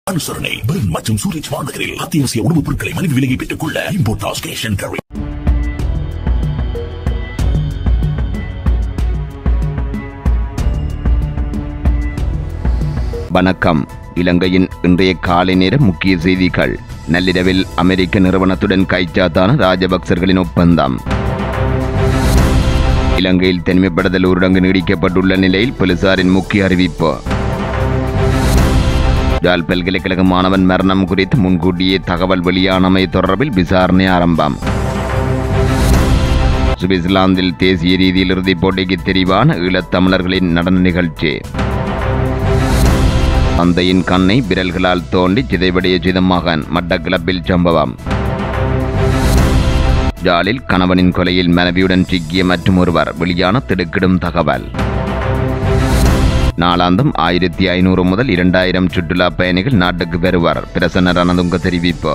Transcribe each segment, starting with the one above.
அனுசரணை பெர்ன் மற்றும் சூரிச் வானகரில் அத்தியாவசிய உணவுப் பொருட்களை மலிவு விலையை பெற்றுக் கொள்ள இம்போர்டாஸ் கேஷ் அண்ட் கேரி வணக்கம் இலங்கையின் இன்றைய காலை நேர முக்கிய செய்திகள் நள்ளிரவில் அமெரிக்க நிறுவனத்துடன் கைச்சாத்தான ராஜபக்சர்களின் ஒப்பந்தம் இலங்கையில் தனிமைப்படுத்தல் ஊரடங்கு நீடிக்கப்பட்டுள்ள நிலையில் போலீசாரின் முக்கிய அறிவிப்பு ஜாழ் பல்கலைக்கழக மாணவன் மரணம் குறித்து முன்கூட்டியே தகவல் வெளியானமை தொடர்பில் விசாரணை ஆரம்பம் சுவிட்சர்லாந்தில் தேசிய ரீதியில் இறுதிப் போட்டிக்கு தெரிவான ஈழத்தமிழர்களின் நடன நிகழ்ச்சி தந்தையின் கண்ணை விரல்களால் தோண்டி சிதைவடைய செய்த மகன் மட்டக்கிளப்பில் சம்பவம் ஜாலில் கணவனின் கொலையில் மனைவியுடன் சிக்கிய மற்றும் ஒருவர் வெளியான திடுக்கிடும் தகவல் நாளாந்தம் ஆயிரத்தி ஐநூறு முதல் இரண்டாயிரம் சுற்றுலா பயணிகள் நாட்டுக்கு பெறுவர் பிரசன்ன ரணதுங்க தெரிவிப்பு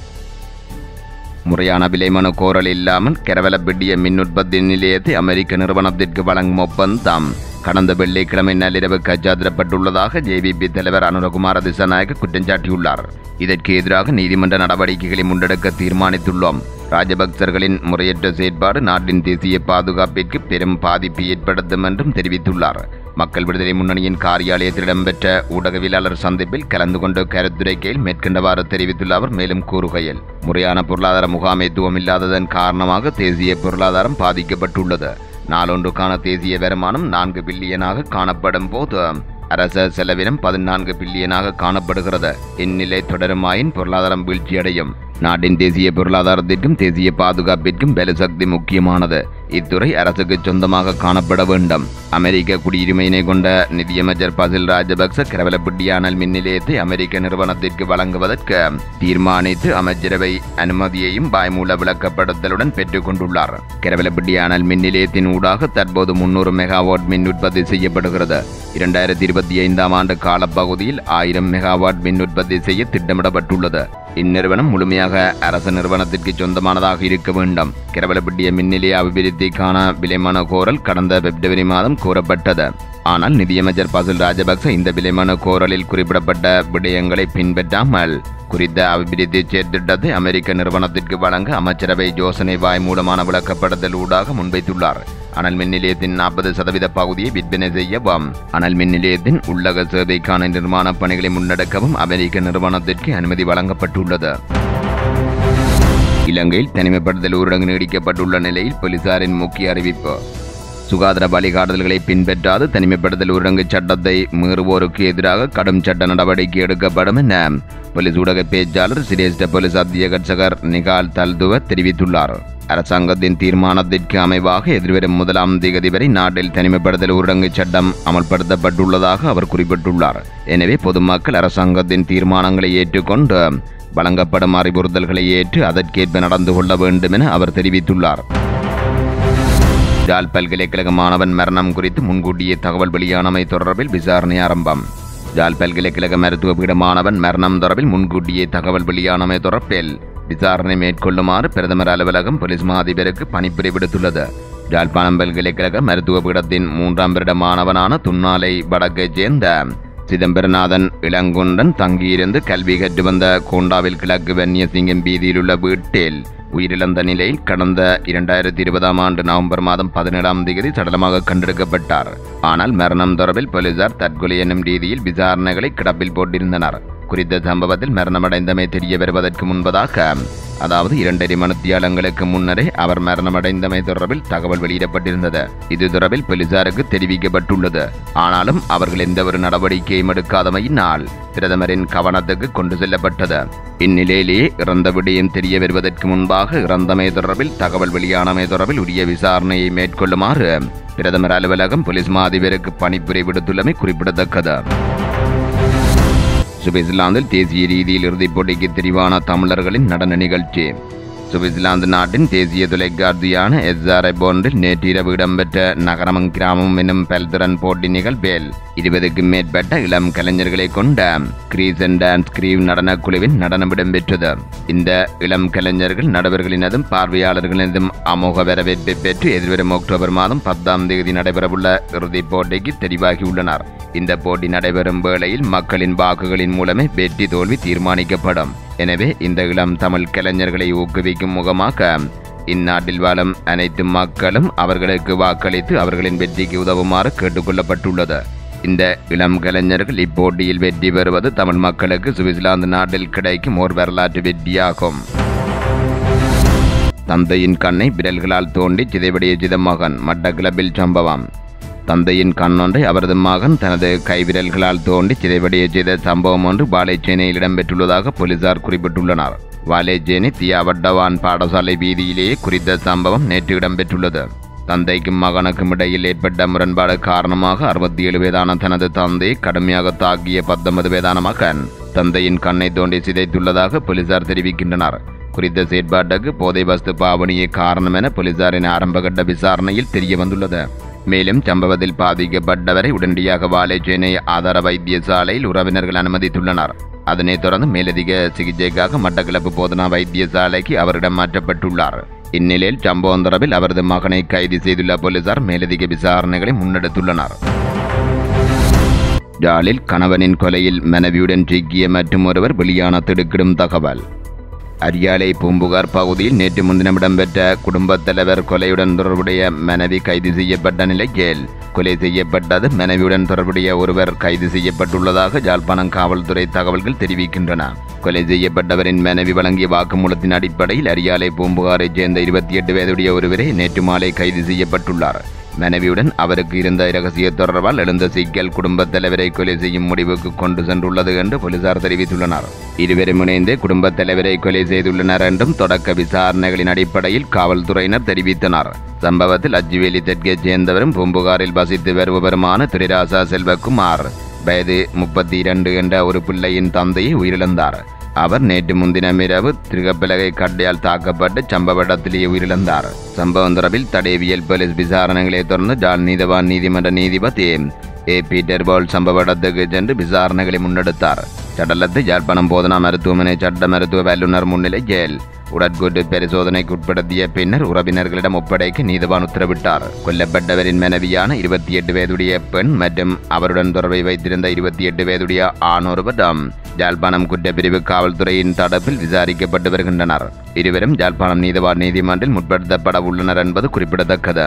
முறையான விலைமனு கோரல் இல்லாமல் கெரவலப்பிட்டிய மின் உற்பத்தி நிலையத்தை அமெரிக்க நிறுவனத்திற்கு வழங்கும் ஒப்பந்தம் கடந்த வெள்ளிக்கிழமை நள்ளிரவு கைச்சாத்திடப்பட்டுள்ளதாக ஜேவிபி தலைவர் அனுரகுமார திசாநாயக்க குற்றம் சாட்டியுள்ளார் இதற்கு எதிராக நீதிமன்ற நடவடிக்கைகளை முன்னெடுக்க தீர்மானித்துள்ளோம் ராஜபக்சர்களின் முறையற்ற செயற்பாடு நாட்டின் தேசிய பாதுகாப்பிற்கு பெரும் பாதிப்பை ஏற்படுத்தும் என்றும் தெரிவித்துள்ளார் மக்கள் விடுதலை முன்னணியின் காரியாலயத்தில் இடம்பெற்ற ஊடகவியலாளர் சந்திப்பில் கலந்து கொண்டு கருத்துரைக்கையில் மேற்கண்டவாறு தெரிவித்துள்ள அவர் மேலும் கூறுகையில் முறையான பொருளாதார முகாமைத்துவம் இல்லாததன் காரணமாக தேசிய பொருளாதாரம் பாதிக்கப்பட்டுள்ளது நாளொன்றுக்கான தேசிய வருமானம் நான்கு பில்லியனாக காணப்படும் போது அரச செலவினம் பதினான்கு பில்லியனாக காணப்படுகிறது இந்நிலை தொடருமாயின் பொருளாதாரம் வீழ்ச்சியடையும் நாட்டின் தேசிய பொருளாதாரத்திற்கும் தேசிய பாதுகாப்பிற்கும் பலசக்தி முக்கியமானது இத்துறை அரசுக்கு சொந்தமாக காணப்பட வேண்டும் அமெரிக்க குடியுரிமையினை கொண்ட நிதியமைச்சர் பசில் ராஜபக்ச கிரவலப்பட்டி அனல் மின் நிலையத்தை அமெரிக்க நிறுவனத்திற்கு வழங்குவதற்கு தீர்மானித்து அமைச்சரவை அனுமதியையும் பாய்மூல விளக்கப்படுத்தலுடன் பெற்றுக் கொண்டுள்ளார் கிரவலப்பட்டி அனல் மின் நிலையத்தின் ஊடாக தற்போது முன்னூறு மெகாவாட் மின் உற்பத்தி செய்யப்படுகிறது இரண்டாயிரத்தி இருபத்தி ஐந்தாம் ஆண்டு காலப்பகுதியில் ஆயிரம் மெகாவாட் மின் உற்பத்தி செய்ய திட்டமிடப்பட்டுள்ளது இந்நிறுவனம் முழுமையாக அரசு நிறுவனத்திற்கு சொந்தமானதாக இருக்க வேண்டும் கிரவலப்பட்டிய மின் நிலைய அபிவிருத்திக்கான விலைமான கோரல் கடந்த பிப்ரவரி மாதம் கூறப்பட்டது ஆனால் நிதியமைச்சர் பசில் ராஜபக்ச இந்த விலைமான கோரலில் குறிப்பிடப்பட்ட விடயங்களை பின்பற்றாமல் குறித்த அபிவிருத்தி செயற்திட்டத்தை அமெரிக்க நிறுவனத்திற்கு வழங்க அமைச்சரவை யோசனை வாய் மூலமான விளக்கப்படுத்தல் ஊடாக முன்வைத்துள்ளார் அனல் மின் நிலையத்தின் நாற்பது சதவீத பகுதியை விற்பனை செய்யவும் அனல் மின் நிலையத்தின் உள்ளக சேவைக்கான நிர்மாணப் பணிகளை முன்னெடுக்கவும் அமெரிக்க நிறுவனத்திற்கு அனுமதி வழங்கப்பட்டுள்ளது இலங்கையில் தனிமைப்படுத்தல் ஊரடங்கு நீடிக்கப்பட்டுள்ள நிலையில் போலீசாரின் முக்கிய அறிவிப்பு சுகாதார வழிகாட்டுதல்களை பின்பற்றாது தனிமைப்படுத்தல் ஊரடங்கு சட்டத்தை மீறுவோருக்கு எதிராக கடும் சட்ட நடவடிக்கை எடுக்கப்படும் என போலீஸ் ஊடக பேச்சாளர் சிரேஷ்ட போலீஸ் அத்தியகர் நிகால் தல்துவ தெரிவித்துள்ளார் அரசாங்கத்தின் தீர்மானத்திற்கு அமைவாக எதிர்வரும் முதலாம் தேதி வரை நாட்டில் தனிமைப்படுத்தல் ஊரடங்கு சட்டம் அமல்படுத்தப்பட்டுள்ளதாக அவர் குறிப்பிட்டுள்ளார் எனவே பொதுமக்கள் அரசாங்கத்தின் தீர்மானங்களை ஏற்றுக்கொண்டு வழங்கப்படும் அறிவுறுத்தல்களை ஏற்று அதற்கேற்ப நடந்து கொள்ள வேண்டும் என அவர் தெரிவித்துள்ளார் ஜாழ் பல்கலைக்கழக மாணவன் மரணம் குறித்து முன்கூட்டியே தகவல் வெளியானமை தொடர்பில் விசாரணை ஆரம்பம் ஜாழ் பல்கலைக்கழக மருத்துவ பீட மாணவன் மரணம் தொடர்பில் முன்கூட்டியே தகவல் வெளியானமை தொடர்பில் விசாரணை மேற்கொள்ளுமாறு பிரதமர் அலுவலகம் போலீஸ் மா அதிபருக்கு பணிப்புரை விடுத்துள்ளது யாழ்ப்பாணம் பல்கலைக்கழக மருத்துவ பீடத்தின் மூன்றாம் வருட மாணவனான துன்னாலை வடக்கைச் சேர்ந்த சிதம்பரநாதன் இளங்குண்டன் தங்கியிருந்து கல்வி கற்று வந்த கோண்டாவில் கிழக்கு வன்னியசிங்கம் வீதியிலுள்ள வீட்டில் உயிரிழந்த நிலையில் கடந்த இரண்டாயிரத்தி இருபதாம் ஆண்டு நவம்பர் மாதம் பதினேழாம் தேதி சடலமாக கண்டெடுக்கப்பட்டார் ஆனால் மரணம் தொடர்பில் போலீசார் தற்கொலை என்னும் ரீதியில் விசாரணைகளை கிடப்பில் போட்டிருந்தனர் குறித்த சம்பவத்தில் மரணமடைந்தமை தெரிய வருவதற்கு முன்பதாக அதாவது இரண்டரை மணித்தியாலங்களுக்கு முன்னரே அவர் மரணமடைந்தமை தொடர்பில் தகவல் வெளியிடப்பட்டிருந்தது இது தொடர்பில் போலீசாருக்கு தெரிவிக்கப்பட்டுள்ளது ஆனாலும் அவர்கள் எந்த ஒரு நடவடிக்கையும் எடுக்காதமையினால் பிரதமரின் கவனத்துக்கு கொண்டு செல்லப்பட்டது இந்நிலையிலேயே இறந்த விடயம் தெரிய வருவதற்கு முன்பாக இறந்தமை தொடர்பில் தகவல் வெளியானமை தொடர்பில் உரிய விசாரணையை மேற்கொள்ளுமாறு பிரதமர் அலுவலகம் போலீஸ் மா அதிபருக்கு பணிப்புரை விடுத்துள்ளமை குறிப்பிடத்தக்கது சுவிட்சர்லாந்தில் தேசிய ரீதியில் இறுதிப் போட்டிக்கு தெரிவான தமிழர்களின் நடன நிகழ்ச்சி சுவிட்சர்லாந்து நாட்டின் தேசிய தொலைக்காட்சியான எஸ்ஆர்ஐ போண்டில் நேற்றிரவு இடம்பெற்ற நகரமும் கிராமம் எனும் பல்திறன் போட்டி நிகழ்வில் இருபதுக்கும் மேற்பட்ட இளம் கலைஞர்களை கொண்ட கிரீஸ் அண்ட் டான்ஸ் கிரீவ் நடனக் குழுவின் நடனம் இடம்பெற்றது இந்த இளம் கலைஞர்கள் நடுவர்களினதும் பார்வையாளர்களினதும் அமோக வரவேற்பை பெற்று எதிர்வரும் அக்டோபர் மாதம் பத்தாம் தேதி நடைபெறவுள்ள இறுதிப் போட்டிக்கு தெரிவாகியுள்ளனர் இந்த போட்டி நடைபெறும் வேளையில் மக்களின் வாக்குகளின் மூலமே வெற்றி தோல்வி தீர்மானிக்கப்படும் எனவே இந்த இளம் தமிழ் கலைஞர்களை ஊக்குவிக்கும் முகமாக இந்நாட்டில் வாழும் அனைத்து மக்களும் அவர்களுக்கு வாக்களித்து அவர்களின் வெற்றிக்கு உதவுமாறு கேட்டுக்கொள்ளப்பட்டுள்ளது இந்த இளம் கலைஞர்கள் இப்போட்டியில் வெற்றி பெறுவது தமிழ் மக்களுக்கு சுவிட்சர்லாந்து நாட்டில் கிடைக்கும் ஓர் வரலாற்று வெற்றியாகும் தந்தையின் கண்ணை விரல்களால் தோண்டி சிதைவடைய சித மகன் மட்டக்கிளப்பில் சம்பவம் தந்தையின் கண்ணொன்றை அவரது மகன் தனது கைவிரல்களால் தோண்டி சிதைவடைய செய்த சம்பவம் ஒன்று வாழைச்சேனையில் இடம்பெற்றுள்ளதாக போலீசார் குறிப்பிட்டுள்ளனர் வாழைச்சேனை தியாவட்டவான் பாடசாலை வீதியிலேயே குறித்த சம்பவம் நேற்று இடம்பெற்றுள்ளது தந்தைக்கும் மகனுக்கும் இடையில் ஏற்பட்ட முரண்பாடு காரணமாக அறுபத்தி ஏழு வயதான தனது தந்தை கடுமையாக தாக்கிய பத்தொன்பது வயதான மகன் தந்தையின் கண்ணை தோண்டி சிதைத்துள்ளதாக போலீசார் தெரிவிக்கின்றனர் குறித்த செயற்பாட்டுக்கு போதை வஸ்து பாவனையே காரணம் என போலீசாரின் ஆரம்பகட்ட விசாரணையில் தெரிய வந்துள்ளது மேலும் சம்பவத்தில் பாதிக்கப்பட்டவரை உடனடியாக வாழைச்சேனை ஆதார வைத்தியசாலையில் உறவினர்கள் அனுமதித்துள்ளனர் அதனைத் தொடர்ந்து மேலதிக சிகிச்சைக்காக மட்டக்களப்பு போதனா வைத்தியசாலைக்கு அவரிடம் மாற்றப்பட்டுள்ளார் இந்நிலையில் சம்பவம் தொடர்பில் அவரது மகனை கைது செய்துள்ள போலீசார் மேலதிக விசாரணைகளை முன்னெடுத்துள்ளனர் ஜாலில் கணவனின் கொலையில் மனைவியுடன் சிக்கிய மற்றும் ஒருவர் வெளியான திடுக்கிடும் தகவல் அரியாலை பூம்புகார் பகுதியில் நேற்று முன்தினம் இடம்பெற்ற குடும்பத் தலைவர் கொலையுடன் தொடர்புடைய மனைவி கைது செய்யப்பட்ட நிலையில் கொலை செய்யப்பட்டது மனைவியுடன் தொடர்புடைய ஒருவர் கைது செய்யப்பட்டுள்ளதாக ஜாழ்ப்பாணம் காவல்துறை தகவல்கள் தெரிவிக்கின்றன கொலை செய்யப்பட்டவரின் மனைவி வழங்கிய வாக்குமூலத்தின் அடிப்படையில் அரியாலை பூம்புகாரைச் சேர்ந்த இருபத்தி எட்டு வயதுடைய ஒருவரே நேற்று மாலை கைது செய்யப்பட்டுள்ளார் மனைவியுடன் அவருக்கு இருந்த இரகசிய தொடர்பால் எழுந்த சிக்கல் குடும்பத் தலைவரை கொலை செய்யும் முடிவுக்கு கொண்டு சென்றுள்ளது என்று போலீசார் தெரிவித்துள்ளனர் இருவரும் இணைந்து குடும்பத் தலைவரை கொலை செய்துள்ளனர் என்றும் தொடக்க விசாரணைகளின் அடிப்படையில் காவல்துறையினர் தெரிவித்தனர் சம்பவத்தில் அஜ்வேலி தெற்கைச் சேர்ந்தவரும் பூம்புகாரில் வசித்து வருபவருமான திரிராசா செல்வகுமார் வயது முப்பத்தி இரண்டு என்ற ஒரு பிள்ளையின் தந்தையை உயிரிழந்தார் அவர் நேற்று முன்தினம் இரவு திருகப்பலகை கட்டையால் தாக்கப்பட்டு சம்பவ இடத்திலேயே உயிரிழந்தார் சம்பவம் தொடர்பில் தடயவியல் போலீஸ் விசாரணைகளை தொடர்ந்து டால் நீதவான் நீதிமன்ற நீதிபதி ஏ பீட்டர் போல் சம்பவ இடத்துக்கு சென்று விசாரணைகளை முன்னெடுத்தார் சடலத்தை யாழ்ப்பாணம் போதனா மருத்துவமனை சட்ட மருத்துவ வல்லுநர் முன்னிலையில் உடற்கூட்டு பரிசோதனைக்கு உட்படுத்திய பின்னர் உறவினர்களிடம் ஒப்படைக்க நீதவான் உத்தரவிட்டார் கொல்லப்பட்டவரின் மனைவியான இருபத்தி எட்டு வயதுடைய பெண் மற்றும் அவருடன் தொடர்பை வைத்திருந்த இருபத்தி எட்டு வயதுடைய ஆணொருவரிடம் ஜாழ்ப்பாணம் குற்றப்பிரிவு காவல்துறையின் தடுப்பில் விசாரிக்கப்பட்டு வருகின்றனர் இருவரும் ஜாழ்ப்பாணம் நீதவான் நீதிமன்றில் முற்படுத்தப்பட உள்ளனர் என்பது குறிப்பிடத்தக்கது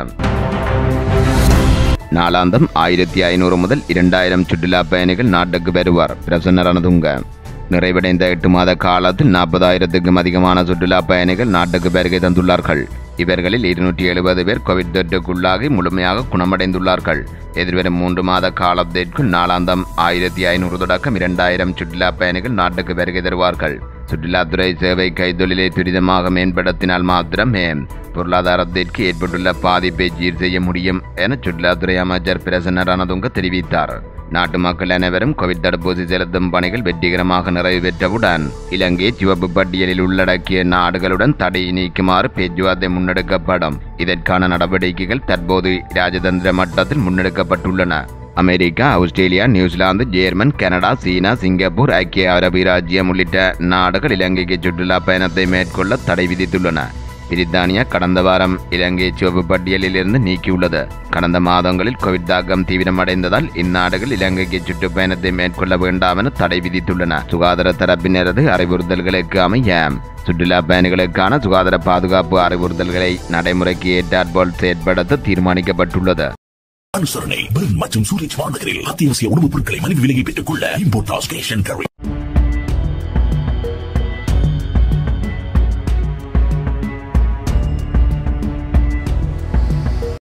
நாளாந்தம் ஆயிரத்தி ஐநூறு முதல் இரண்டாயிரம் சுற்றுலா பயணிகள் நாட்டுக்கு வருவார் பிரசன்ன ரணதுங்க நிறைவடைந்த எட்டு மாத காலத்தில் நாற்பதாயிரத்துக்கும் அதிகமான சுற்றுலா பயணிகள் நாட்டுக்கு வருகை தந்துள்ளார்கள் இவர்களில் இருநூற்றி எழுபது பேர் கோவிட் தொற்றுக்குள்ளாகி முழுமையாக குணமடைந்துள்ளார்கள் எதிர்வரும் மூன்று மாத காலத்திற்குள் நாளாந்தம் ஆயிரத்தி ஐநூறு தொடக்கம் இரண்டாயிரம் சுற்றுலா பயணிகள் நாட்டுக்கு வருகை தருவார்கள் சுற்றுலாத்துறை சேவை கைத்தொழிலை துரிதமாக மேம்படுத்தினால் மாத்திரமே பொருளாதாரத்திற்கு ஏற்பட்டுள்ள பாதிப்பை சீர் செய்ய முடியும் என சுற்றுலாத்துறை அமைச்சர் பிரசன்ன ரணதுங்க தெரிவித்தார் நாட்டு மக்கள் அனைவரும் கோவிட் தடுப்பூசி செலுத்தும் பணிகள் வெற்றிகரமாக நிறைவு பெற்றவுடன் இலங்கை சிவப்பு பட்டியலில் உள்ளடக்கிய நாடுகளுடன் தடையை நீக்குமாறு பேச்சுவார்த்தை முன்னெடுக்கப்படும் இதற்கான நடவடிக்கைகள் தற்போது ராஜதந்திர மட்டத்தில் முன்னெடுக்கப்பட்டுள்ளன America Australia New Zealand German Canada China Singapore ஐக்கிய அரபு ராஜ்யம் உள்ளிட்ட நாடுகள் இலங்கைக்கு சுற்றுலா பயணத்தை மேற்கொள்ள தடை விதித்துள்ளன பிரித்தானியா கடந்த வாரம் இலங்கை சிவப்பு பட்டியலில் இருந்து நீக்கியுள்ளது கடந்த மாதங்களில் கோவிட் தாக்கம் தீவிரமடைந்ததால் இந்நாடுகள் இலங்கைக்கு சுற்றுப்பயணத்தை மேற்கொள்ள வேண்டாம் என தடை விதித்துள்ளன சுகாதார தரப்பினரது அறிவுறுத்தல்களுக்கு அமைய சுற்றுலா பயணிகளுக்கான சுகாதார பாதுகாப்பு அறிவுறுத்தல்களை நடைமுறைக்கு ஏற்றாற்போல் செயற்படுத்த தீர்மானிக்கப்பட்டுள்ளது அனுசரணை பெர்ன் மற்றும் சூரிச் வானகரில் அத்தியாவசிய உணவுப் பொருட்களை மலிவு விலையை பெற்றுக் கொள்ள இம்போர்ட் கேஷ் அண்ட் கேரி